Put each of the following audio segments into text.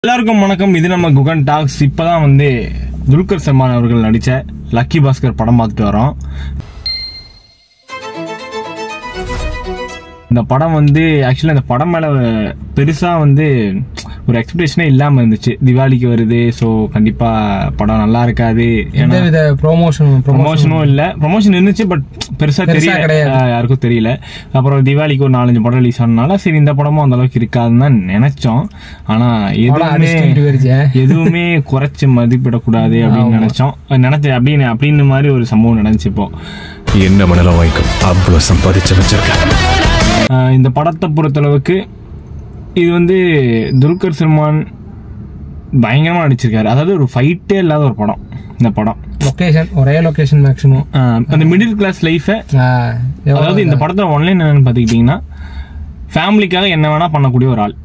எல்லாருக்கும் வணக்கம் இது நம்ம குகன் டாக்ஸ் இப்பதான் வந்து துல்கர் சல்மான் அவர்கள் நடிச்ச லக்கி பாஸ்கர் படம் பார்த்துட்டு வரோம் இந்த படம் வந்து ஆக்சுவலி அந்த படம் மேல பெருசா வந்து ஒரு எக்ஸ்பெக்டேஷனே இல்லாம இருந்துச்சு திவாலிக்கு வருது ஸோ கண்டிப்பா படம் நல்லா இருக்காது ஏன்னா எந்த வித ப்ரொமோஷன் ப்ரொமோஷனும் இல்ல ப்ரொமோஷன் இருந்துச்சு பட் பெருசா பெருசா தெரியல கிடையாது. அஹ் யாருக்கும் தெரியல அப்புறம் தீபாவளிக்கு ஒரு நாலஞ்சு படம் ரிலீஸ் ஆனதுனால சரி இந்த படமும் அந்த அளவுக்கு இருக்காதுன்னு தான் நினைச்சோம் ஆனா எதுவுமே போயிருச்சு எதுவுமே குறைச்சு மதிப்பிடக்கூடாது அப்படின்னு நினைச்சோம் நினைச்ச அப்படின்னு அப்படின்னு மாதிரி ஒரு சம்பவம் நடந்துச்சு இப்போ என்ன மணலம் வாங்கிக்கும் அவ்வளவு சம்பாதிச்சு வச்சிருக்கேன் அஹ் இந்த படத்தை பொறுத்தளவுக்கு இது வந்து துல்கர் சல்மான் பயங்கரமா நடிச்சிருக்காரு அதாவது ஒரு ஃபைட்டே இல்லாத ஒரு படம் இந்த படம் லொகேஷன் ஒரே லொகேஷன் மேக்ஸிமம் அஹ் அந்த மிடில் கிளாஸ் லைஃபை அதாவது இந்த படத்தோட ஒன்லைன் என்னன்னு பார்த்துக்கிட்டிங்கன்னா ஃபேமிலிக்காக என்ன வேணா பண்ணக்கூடிய ஒரு ஆள்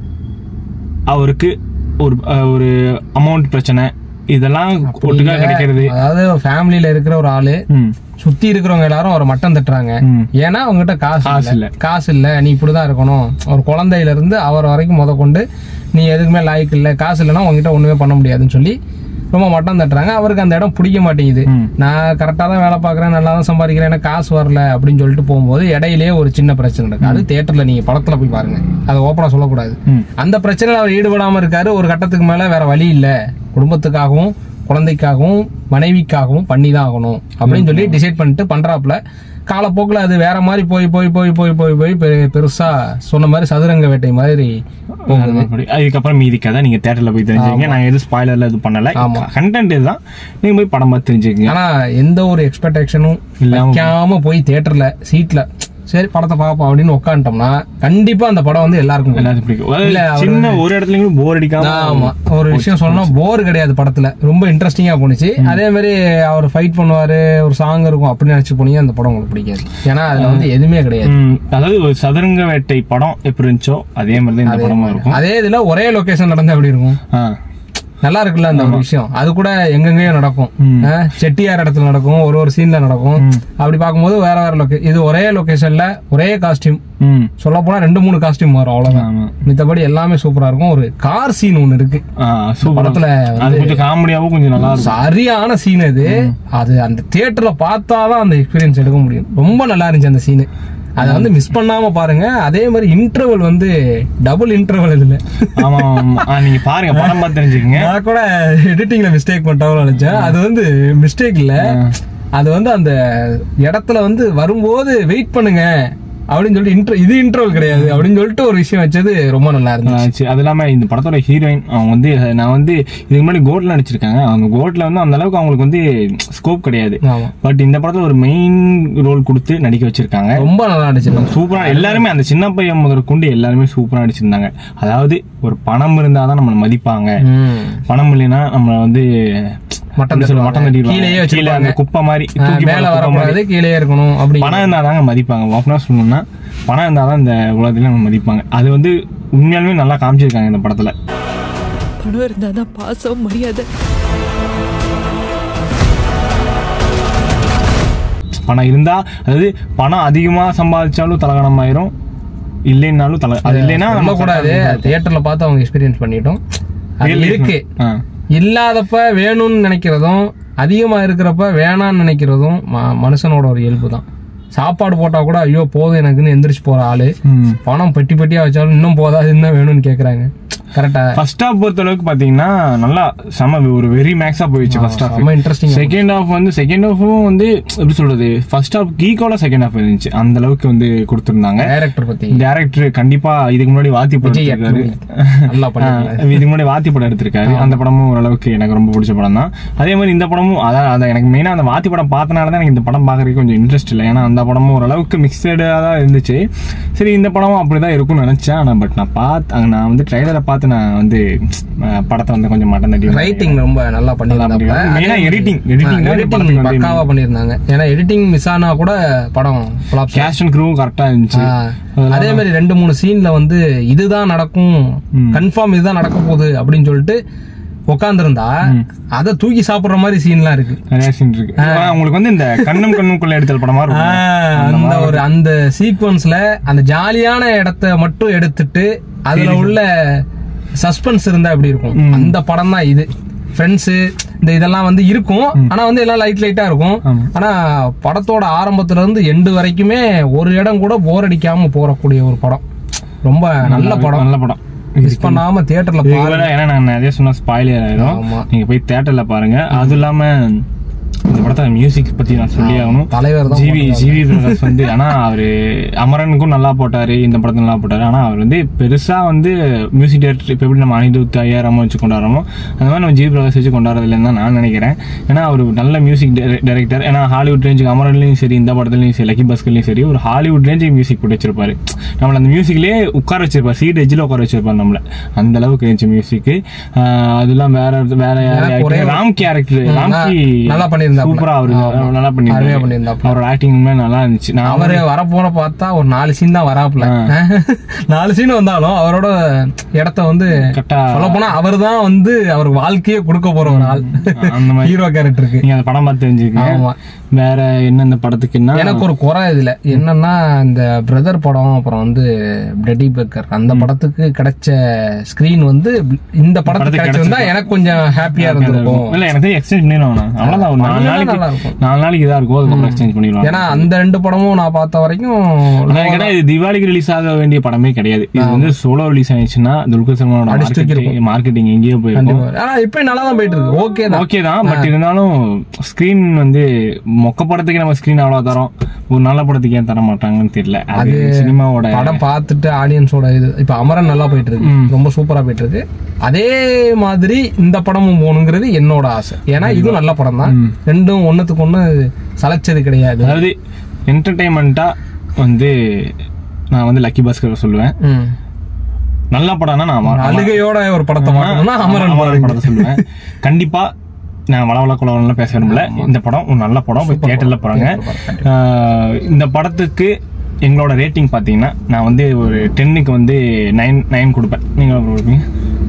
அவருக்கு ஒரு அஹ், ஒரு அமௌண்ட் பிரச்சனை இதெல்லாம் ஒட்டுக்கா கிடைக்கிறது அதாவது ஃபேமிலியில இருக்கிற ஒரு ஆளு ம் சுத்தி இருக்கிறவங்க எல்லாரும் ஒரு மட்டம் தட்டுறாங்க ம். ஏன்னா அவங்ககிட்ட காசு காசு இல்ல இல்ல. காசு இல்ல நீ இப்படிதான் இருக்கணும் ஒரு குழந்தையில இருந்து அவர் வரைக்கும் முத கொண்டு நீ எதுக்குமே லாய்க்கு இல்ல காசு இல்லைன்னா உங்ககிட்ட ஒண்ணுமே பண்ண முடியாதுன்னு சொல்லி ரொம்ப மட்டம் தட்டுறாங்க அவருக்கு அந்த இடம் பிடிக்க மாட்டேங்குது ம். நான் கரெக்டா தான் வேலை பார்க்கறேன் நல்லா தான் சம்பாதிக்கிறேன் எனக்கு காசு வரல அப்படின்னு சொல்லிட்டு போகும்போது இடையிலேயே ஒரு சின்ன பிரச்சனை நடக்கு அது தியேட்டர்ல நீங்க படத்துல போய் பாருங்க அதை ஓப்பனா சொல்லக்கூடாது ம் அந்த பிரச்சனையில அவர் ஈடுபடாம இருக்காரு ஒரு கட்டத்துக்கு மேல வேற வழி இல்ல குடும்பத்துக்காகவும் குழந்தைக்காகவும் மனைவிக்காகவும் பண்ணி தான் ஆகணும் அப்படின்னு சொல்லி டிசைட் பண்ணிட்டு பண்றாப்புல காலப்போக்கில் அது வேற மாதிரி போய் போய் போய் போய் போய் போய் பெரு- பெருசா சொன்ன மாதிரி சதுரங்க வேட்டை மாதிரி போகுது அப்படி. அதுக்கப்புறம் மீதி கதை நீங்க தேட்டர்ல போய் தெரிஞ்சுக்கங்க நான் எதுவும் ஸ்பாய்லர்ல இது பண்ணல ஆமா. கண்டென்ட் இதுதான் நீங்க போய் படம் பார்த்து தெரிஞ்சுக்கங்க ஆனா எந்த ஒரு எக்ஸ்பெக்டேஷனும் இல்லாம வைக்காம போய் தியேட்டர்ல சீட்ல சரி படத்தை பார்ப்போம் அப்படின்னு உட்காந்துட்டோம்னா கண்டிப்பா அந்த படம் வந்து எல்லாருக்கும் பிடிக்கும். எல்லாத்துக்கும் பிடிக்கும் அதாவது இல்ல, அவரு சின்ன ஒரு இடத்துலயும் போர் அடிக்காம ஆமா ஒரு விஷயம் சொல்லணும் போர் கிடையாது படத்துல ரொம்ப இன்ட்ரெஸ்டிங்கா போணுச்சு அதே மாதிரி அவர் ஃபைட் பண்ணுவாரு ஒரு சாங் இருக்கும் அப்படின்னு நினைச்சு போனீங்க அந்த படம் உங்களுக்கு பிடிக்காது ஏன்னா அதுல வந்து எதுவுமே கிடையாது ம், அதாவது ஒரு சதுரங்க வேட்டை படம் எப்படி இருந்துச்சோ அதே மாதிரி தான் இந்த படமும் இருக்கும் அதே இதுல ஒரே லொகேஷன் நடந்தா எப்படி இருக்கும் ஆ. நல்லா இருக்குல்ல அந்த ஒரு விஷயம் அது கூட எங்கெங்கயோ நடக்கும் ஆ, செட்டியார் இடத்துல நடக்கும் ஒரு ஒரு சீன்ல நடக்கும் அப்படி பார்க்கும்போது வேற வேற லொகே இது ஒரே லொகேஷன்ல ஒரே காஸ்டியூம் ம் சொல்ல போனா ரெண்டு மூணு காஸ்டியூம் வரும் அவ்வளவுதான் ஆமா மித்தபடி எல்லாமே சூப்பரா இருக்கும் ஒரு கார் சீன் ஒண்ணு இருக்கு ஆ, சூப்பரா படத்துல அது கொஞ்சம் காமெடியாவும் கொஞ்சம் நல்லா இருக்கும் சரியான சீன் அது அது அந்த தியேட்டர்ல பார்த்தாதான் அந்த எக்ஸ்பீரியன்ஸ் எடுக்க முடியும் ரொம்ப நல்லா இருந்துச்சு அந்த சீன் அதை வந்து மிஸ் பண்ணாம பாருங்க அதே மாதிரி இன்டர்வல் வந்து டபுள் இன்டர்வல் இதுல ஆமா ஆமா ஆ, நீங்க பாருங்க படம் பார்த்து தெரிஞ்சுக்கங்க நான் கூட எடிட்டிங்ல மிஸ்டேக் பண்ணிட்டோம்னு நினைச்சேன் அது வந்து மிஸ்டேக் இல்ல அது வந்து அந்த இடத்துல வந்து வரும்போது வெயிட் பண்ணுங்க அப்படின்னு சொல்லிட்டு intro- இது இன்டர்வல் கிடையாது அப்படின்னு சொல்லிட்டு ஒரு விஷயம் வச்சது ரொம்ப நல்லா இருந்துச்சு ஆச்சு. அது இல்லாம இந்த படத்தோட ஹீரோயின் அவங்க வந்து நான் வந்து இதுக்கு முன்னாடி கோட்ல நடிச்சிருக்காங்க அவங்க கோட்ல வந்து அந்த அளவுக்கு அவங்களுக்கு வந்து ஸ்கோப் கிடையாது ஆமா பட் இந்த படத்துல ஒரு மெயின் ரோல் கொடுத்து நடிக்க வச்சிருக்காங்க ரொம்ப நல்லா நடிச்சிருக்காங்க சூப்பரா எல்லாருமே அந்த சின்ன பையன் முதற்கொண்டு எல்லாருமே சூப்பரா நடிச்சிருந்தாங்க அதாவது ஒரு பணம் இருந்தாதான் நம்மளை மதிப்பாங்க ம். பணம் இல்லைன்னா நம்மள வந்து மட்டம் எப்படி சொல்ல, மட்டம் தட்டுவாங்க. தட்டிடுவாங்க. கீழேயே கீழே வச்சிருப்பாங்க. அந்த குப்பை மாதிரி ஆ, தூக்கி மேல போடுற குப்பை மாதிரி. வரக்கூடாது கீழே இருக்கணும் அப்படி பணம் இருந்தாதாங்க மதிப்பாங்க ஓப்பனா சொல்லணும்னா பணம் இருந்தாதான் இந்த உலகத்துல நம்ம மதிப்பாங்க அது வந்து உண்மையாலுமே நல்லா காமிச்சிருக்காங்க இந்த படத்துல பணம் இருந்தாதான் பாசம் மரியாதை பணம் இருந்தா அதாவது பணம் அதிகமா சம்பாதிச்சாலும் தலகணம் ஆயிரும் இல்லைன்னாலும் தலை அது இல்லைன்னா நம்ம சொல்லக்கூடாது தியேட்டர்ல பார்த்து அவங்க எக்ஸ்பீரியன்ஸ் பண்ணிட்டோம் அது Real life இருக்கு ஆ. இல்லாதப்ப வேணும்னு நினைக்கிறதும் அதிகமா இருக்கிறப்ப வேணாம்னு நினைக்கிறதும் ம- மனுஷனோட ஒரு இயல்பு தான் சாப்பாடு போட்டா கூட ஐயோ போதும் எனக்குன்னு எந்திரிச்சு போற ஆளு ம். பணம் பெட்டி பெட்டியா வச்சாலும் இன்னும் போதாது இன்னும் வேணும்னு கேக்குறாங்க கரெக்டா ஃபர்ஸ்ட் ஹாஃப் பொறுத்த அளவுக்கு பாத்தீங்கன்னா நல்லா செம ஒரு வெரி மேக்ஸா போயிடுச்சு ஃபர்ஸ்ட் ஹாஃப் ரொம்ப இன்ட்ரெஸ்டிங் செகண்ட் ஹாஃப் வந்து செகண்ட் ஹாஃபும் வந்து எப்படி சொல்றது ஃபர்ஸ்ட் ஹாஃப் கீக்கோல செகண்ட் ஹாஃப் இருந்துச்சு அந்த அளவுக்கு வந்து கொடுத்துருந்தாங்க டைரக்டர் பத்தி டேரக்டர் கண்டிப்பா இதுக்கு முன்னாடி வாத்தி படம் விஜய் எடுத்திருக்காரு acting நல்லா பண்ணிருக்காரு ஆஹ் இதுக்கு முன்னாடி வாத்தி படம் எடுத்திருக்காரு அந்த படமும் ஓரளவுக்கு எனக்கு ரொம்ப பிடிச்ச படம் தான் அதே மாதிரி இந்த படமும் அதான் அதான் எனக்கு மெயினா அந்த வாத்தி படம் பார்த்தனால தான் எனக்கு இந்த படம் பார்க்கறதுக்கு கொஞ்சம் இன்ட்ரெஸ்ட் இல்லை ஏன்னா அந்த படமும் ஓரளவுக்கு மிக்சடாக தான் இருந்துச்சு சரி இந்த படமும் அப்படிதான் இருக்கும்னு நினைச்சேன் ஆனா பட் நான் பார்த்து அங்க நான் வந்து ட்ரைலரை பார்த்து நான் வந்து ஆஹ் படத்தை வந்து கொஞ்சம் மட்டன் தட்டி ரைட்டிங் ரொம்ப நல்லா பண்ணிருந்தாங்க மெயினா எடிட்டிங் எடிட்டிங் எடிட்டிங் பக்காவா பண்ணிருந்தாங்க ஏன்னா எடிட்டிங் மிஸ் ஆனா கூட படம் flop கேஷ் அண்ட் க்ரூவும் கரெக்டா இருந்துச்சு ஆ, அதே மாதிரி ரெண்டு மூணு சீன்ல வந்து இதுதான் நடக்கும் கன்ஃபார்ம் இதுதான் நடக்க போகுது அப்படின்னு சொல்லிட்டு உட்காந்துருந்தா அதை தூக்கி சாப்பிடுற மாதிரி சீன்லாம் இருக்கு நிறைய சீன் இருக்கு ஆனா உங்களுக்கு வந்து இந்த கண்ணும் கண்ணுக்குள்ள எடுத்தல் படமா ஆ, இருக்கும் அந்த ஒரு அந்த சீக்வன்ஸ்ல அந்த ஜாலியான இடத்த மட்டும் எடுத்துட்டு அதுல உள்ள சஸ்பென்ஸ் இருந்தா எப்படி இருக்கும் அந்த படம் தான் இது ஃப்ரெண்ட்ஸ் இந்த இதெல்லாம் வந்து இருக்கும் ஆனா வந்து எல்லாம் லைட் லைட்டா இருக்கும் ஆமா. ஆனா படத்தோட ஆரம்பத்துல இருந்து எண்டு வரைக்குமே ஒரு இடம் கூட போர் அடிக்காம போறக்கூடிய ஒரு படம் ரொம்ப நல்ல படம் நல்ல படம் மிஸ் பண்ணாம தியேட்டர்ல இதுக்கு பாருங்க மேல ஏன்னா நான் நிறைய சொன்ன ஸ்பாயிலர் ஆயிரும் ஆமா. நீங்க போய் தியேட்டர்ல பாருங்க அது இல்லாம இந்த படத்தோட மியூசிக் பத்தி நான் சொல்லி ஆகணும் தலைவர் தான் ஜிவி போட்டிருக்காரு. ஜிவி பிரகாஷ் வந்து ஆனா அவரு அமரனுக்கும் நல்லா போட்டாரு இந்த படத்துல நல்லா போட்டாரு ஆனா அவர் வந்து பெருசா வந்து மியூசிக் டேரக்டர் இப்ப எப்படி நம்ம அனிருத் ஐயாயிரமா வச்சு கொண்டாடுறோமோ அந்த மாதிரி நம்ம ஜிவி பிரகாஷ் வச்சு கொண்டாடுறதுலன்னு தான் நான் நினைக்கிறேன் ஏன்னா அவர் நல்ல மியூசிக் டைரக்டர் ஏன்னா ஹாலிவுட் ரேஞ்சுக்கு அமரன்லயும் சரி இந்த படத்துலயும் சரி லக்கி பஸ்கர்லயும் சரி ஒரு ஹாலிவுட் ரேஞ்சுக்கு மியூசிக் போட்டு வச்சிருப்பாரு நம்மள அந்த மியூசிக்லயே உட்கார வச்சிருப்பாரு சீட் எஜ்ஜில் உட்கார வச்சிருப்பாரு நம்மள அந்த அளவுக்கு இருந்துச்சு மியூசிக் அதெல்லாம் வேற வேற எனக்கு ஒரே யார் ஒரு- ராம் கேரக்டர் ம், ராம்கி நல்லா பண்ணியிருந்தாப்புல. சூப்பரா அவரு ஆமா. நல்லா அருமையா பண்ணியிருந்தாரு பண்ணியிருந்தாப்புல. அவரோட ஆக்டிங் நல்லா இருந்துச்சு நான் அவரு வரப்போன பார்த்தா ஒரு நாலு சீன் தான் வராப்புல நாலு சீன் வந்தாலும் அவரோட இடத்த வந்து கரெக்டா சொல்ல போனா அவர் தான் வந்து அவருக்கு வாழ்க்கையே கொடுக்க போற ஒரு ஆள் அந்த மாதிரி ஹீரோ கேரக்டருக்கு நீங்க அந்த படம் பார்த்து தெரிஞ்சுக்கங்க ஆமா வேற என்ன இந்த படத்துக்குன்னா எனக்கு ஒரு குறை இதுல என்னன்னா இந்த பிரதர் படம் அப்புறம் வந்து பிரெடி பேக்கர் அந்த படத்துக்கு கிடைச்ச ஸ்கிரீன் வந்து இந்த படத்துக்கு படத்துக்கு கிடைச்சிருந்தா எனக்கு கொஞ்சம் ஹாப்பியா இருந்திருக்கும் இல்ல எனக்கு எக்ஸ்சேஞ்ச் பண்ணிடுவாங்க அவ்வளவுதான் ஒரு நாலு பண்ணா நாளைக்கு நல்லா இருக்கும். நாலு நாளைக்கு இதா இருக்கும் அதுக்கப்புறம் எக்ஸ்சேஞ்ச் பண்ணிடுவாங்க ஏன்னா அந்த ரெண்டு படமும் நான் பார்த்த வரைக்கும் ஆனா கேட்டா இது தீபாவளிக்கு ரிலீஸ் ஆக வேண்டிய படமே கிடையாது இது வந்து சோலோ ரிலீஸ் ஆயிடுச்சுன்னா துல்கர் சல்மானோட அடிச்சு மார்க்கெட்டிங் மார்க்கெட்டிங் எங்கேயோ போயிருக்கும் ஆனா இப்ப நல்லா தான் போயிட்டு இருக்கு ஓகே தான் ஓகே தான் பட் இருந்தாலும் ஸ்கிரீன் வந்து மொக்க படத்துக்கு நம்ம ஸ்கிரீன் அவ்வளவு தரோம் ஒரு நல்ல படத்துக்கு ஏன் தர மாட்டாங்கன்னு தெரியல அது சினிமாவோட படம் பார்த்துட்டு ஆடியன்ஸோட இது இப்ப அமரன் நல்லா போயிட்டு இருக்கு ரொம்ப சூப்பரா போயிட்டு இருக்கு அதே மாதிரி இந்த படமும் போகணுங்கிறது என்னோட ஆசை ஏன்னா இதுவும் நல்ல படம் தான் ரெண்டும் ஒண்ணுத்துக்கு ஒண்ணு சலைச்சது கிடையாது அதாவது என்டர்டைன்மெண்ட்டா வந்து நான் வந்து லக்கி பாஸ்கர் சொல்லுவேன் ம். நல்ல படம்னா நான் அமரன் அழுகையோட ஒரு படத்தை பார்க்கணும்னா அமரன் அமரன் பாருங்க. படத்தை சொல்லுவேன் கண்டிப்பா நான் வளவள குளவலாம் பேச விரும்பல இந்த படம் ஒரு நல்ல படம் போய் தியேட்டர்ல போறாங்க ஆஹ் இந்த படத்துக்கு எங்களோட ரேட்டிங் பாத்தீங்கன்னா நான் வந்து ஒரு டென்னுக்கு வந்து நைன் நைன் கொடுப்பேன் நீங்க எவ்வளவு கொடுப்பீங்க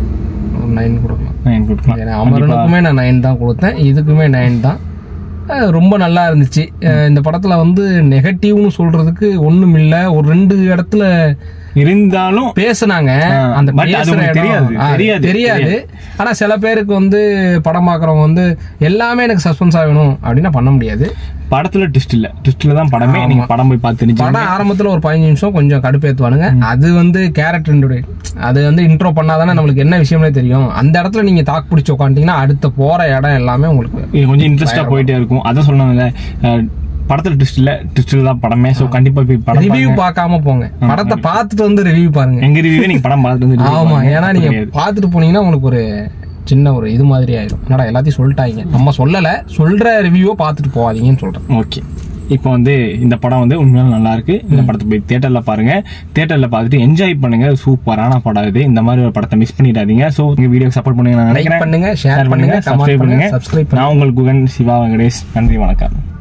ஒரு நைன் கொடுக்கலாம் நைன் கொடுக்கலாம் ஏன்னா அமரனுக்குமே நான் நைன் தான் கொடுத்தேன் இதுக்குமே நைன் தான் அஹ் ரொம்ப நல்லா இருந்துச்சு அஹ் இந்த படத்துல வந்து நெகட்டிவ்னு சொல்றதுக்கு ஒண்ணும் இல்ல ஒரு ரெண்டு இடத்துல இருந்தாலும் பேசுனாங்க ஆ, அந்த but அது பேசுற உங்களுக்கு இடம், தெரியாது, ஆ, தெரியாது, தெரியாது ஆனா சில பேருக்கு வந்து படம் பாக்குறவங்க வந்து எல்லாமே எனக்கு சஸ்பென்ஸ் ஆகணும் அப்படின்னா பண்ண முடியாது படத்துல ட்விஸ்ட் இல்ல ட்விஸ்ட்ல தான் படமே நீங்க படம் போய் பார்த்து தெரிஞ்சு படம் ஆரம்பத்துல ஒரு பதினஞ்சு நிமிஷம் கொஞ்சம் கடுப்பேத்துவானுங்க அது வந்து கேரக்டர் அது வந்து இன்ட்ரோ பண்ணாதானே நம்மளுக்கு என்ன விஷயம்னே தெரியும் அந்த இடத்துல நீங்க தாக்கு பிடிச்சி உட்காந்துட்டீங்கன்னா அடுத்த போற இடம் எல்லாமே உங்களுக்கு இது கொஞ்சம் இன்ட்ரெஸ்டா போயிட்டே இருக்கும் அதான் சொன்னாங்கல்ல அஹ், படத்துல ட்விஸ்ட் இல்ல ட்விஸ்ட்ல தான் படமே சோ கண்டிப்பா போய் படம் ரிவ்யூ பாருங்க. பார்க்காம போங்க படத்தை பார்த்துட்டு வந்து ரிவ்யூ பாருங்க எங்க ரிவ்யூ நீங்க படம் பார்த்துட்டு வந்து review ஆமா பாருங்க. ஏன்னா நீங்க கிடையாது. பார்த்துட்டு போனீங்கன்னா உங்களுக்கு ஒரு சின்ன ஒரு இது மாதிரி ஆயிடும் என்னடா எல்லாத்தையும் சொல்லிட்டாங்க நம்ம சொல்லல சொல்ற ரிவ்யூவை பார்த்துட்டு போவாதீங்கன்னு சொல்றேன் ஓகே இப்போ வந்து இந்த படம் வந்து உண்மையாலும் நல்லா இருக்கு இந்த படத்தை போய் தியேட்டர்ல பாருங்க தியேட்டர்ல பார்த்துட்டு என்ஜாய் பண்ணுங்க சூப்பரான படம் இது இந்த மாதிரி ஒரு படத்தை மிஸ் பண்ணிடாதீங்க சோ உங்க வீடியோ சப்போர்ட் பண்ணுங்க நான் லைக் நினைக்கிறேன் பண்ணுங்க ஷேர் பண்ணுங்க கமெண்ட் சப்ஸ்கிரைப் பண்ணுங்க பண்ணுங்க சப்ஸ்கிரைப் நான் உங்களுக்கு குகன் சிவா வெங்கடேஷ் நன்றி வணக்கம்